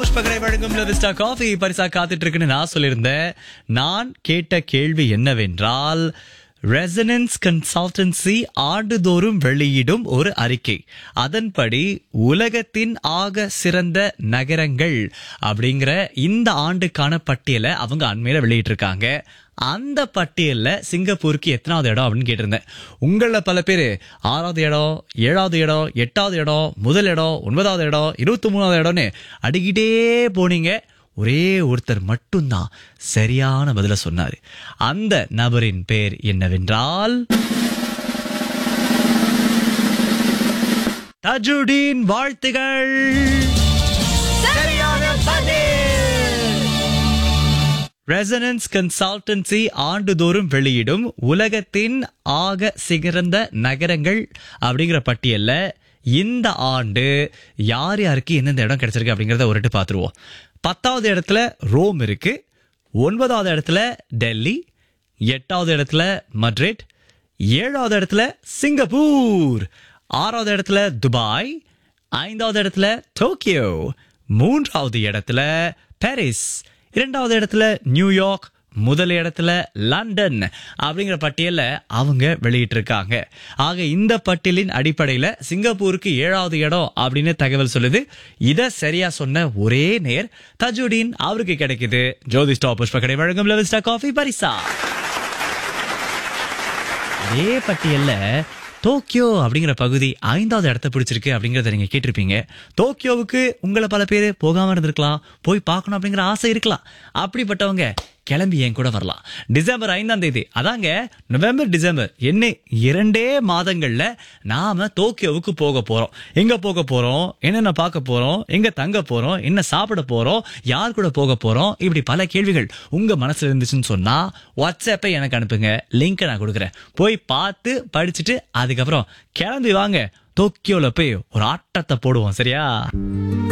புஷ்பகரை வழங்கும் லவிஸ்டா காஃபி பரிசா காத்துட்டு இருக்குன்னு நான் சொல்லியிருந்தேன் நான் கேட்ட கேள்வி என்னவென்றால் ரெசனன்ஸ் கன்சல்டன்சி ஆண்டுதோறும் வெளியிடும் ஒரு அறிக்கை அதன்படி உலகத்தின் ஆக சிறந்த நகரங்கள் அப்படிங்கிற இந்த ஆண்டுக்கான பட்டியலை அவங்க அண்மையில வெளியிட்டிருக்காங்க அந்த பட்டியல்ல சிங்கப்பூருக்கு எத்தனாவது இடம் அப்படின்னு கேட்டிருந்தேன் உங்கள பல பேர் ஆறாவது இடம் ஏழாவது இடம் எட்டாவது இடம் முதல் இடம் ஒன்பதாவது இடம் இருபத்தி மூணாவது இடம்னு அடிக்கிட்டே போனீங்க ஒரே ஒருத்தர் மட்டும்தான் சரியான பதில சொன்னாரு அந்த நபரின் பேர் என்னவென்றால் தஜுடீன் வாழ்த்துகள் சரியான பதில் ரெசனன்ஸ் கன்சல்டன்சி ஆண்டுதோறும் வெளியிடும் உலகத்தின் ஆக சிறந்த நகரங்கள் அப்படிங்கிற பட்டியல்ல இந்த ஆண்டு யார் யாருக்கு எந்தெந்த இடம் கிடைச்சிருக்கு அப்படிங்கறத ஒருட்டு பார்த்துருவோம் பத்தாவது இடத்துல ரோம் இருக்கு ஒன்பதாவது இடத்துல டெல்லி எட்டாவது இடத்துல மட்ரிட் ஏழாவது இடத்துல சிங்கப்பூர் ஆறாவது இடத்துல துபாய் ஐந்தாவது இடத்துல டோக்கியோ மூன்றாவது இடத்துல பாரிஸ் இரண்டாவது இடத்துல நியூயார்க் முதல் இடத்துல லண்டன் அப்படிங்கிற பட்டியல அவங்க வெளியிட்டிருக்காங்க ஆக இந்த பட்டியலின் அடிப்படையில சிங்கப்பூருக்கு ஏழாவது இடம் அப்படின்னு தகவல் சொல்லுது இத சரியா சொன்ன ஒரே நேர் தஜுடீன் அவருக்கு கிடைக்குது ஜோதி ஸ்டாப் புஷ்பக்கடை வழங்கும் லெவல் காஃபி பரிசா அதே பட்டியல்ல டோக்கியோ அப்படிங்கிற பகுதி ஐந்தாவது இடத்த பிடிச்சிருக்கு அப்படிங்கறத நீங்க கேட்டிருப்பீங்க டோக்கியோவுக்கு உங்களை பல பேர் போகாம இருந்திருக்கலாம் போய் பார்க்கணும் அப்படிங்கிற ஆசை இருக்கலாம் அப்படிப்பட்டவங்க கிளம்பி என் கூட வரலாம் டிசம்பர் ஐந்தாம் தேதி அதாங்க நவம்பர் டிசம்பர் என்ன இரண்டே மாதங்கள்ல நாம டோக்கியோவுக்கு போக போறோம் எங்க போக போறோம் என்னென்ன பார்க்க போறோம் எங்க தங்க போறோம் என்ன சாப்பிட போறோம் யார் கூட போக போறோம் இப்படி பல கேள்விகள் உங்க மனசுல இருந்துச்சுன்னு சொன்னா வாட்ஸ்அப்பை எனக்கு அனுப்புங்க லிங்கை நான் கொடுக்குறேன் போய் பார்த்து படிச்சுட்டு அதுக்கப்புறம் கிளம்பி வாங்க டோக்கியோல போய் ஒரு ஆட்டத்தை போடுவோம் சரியா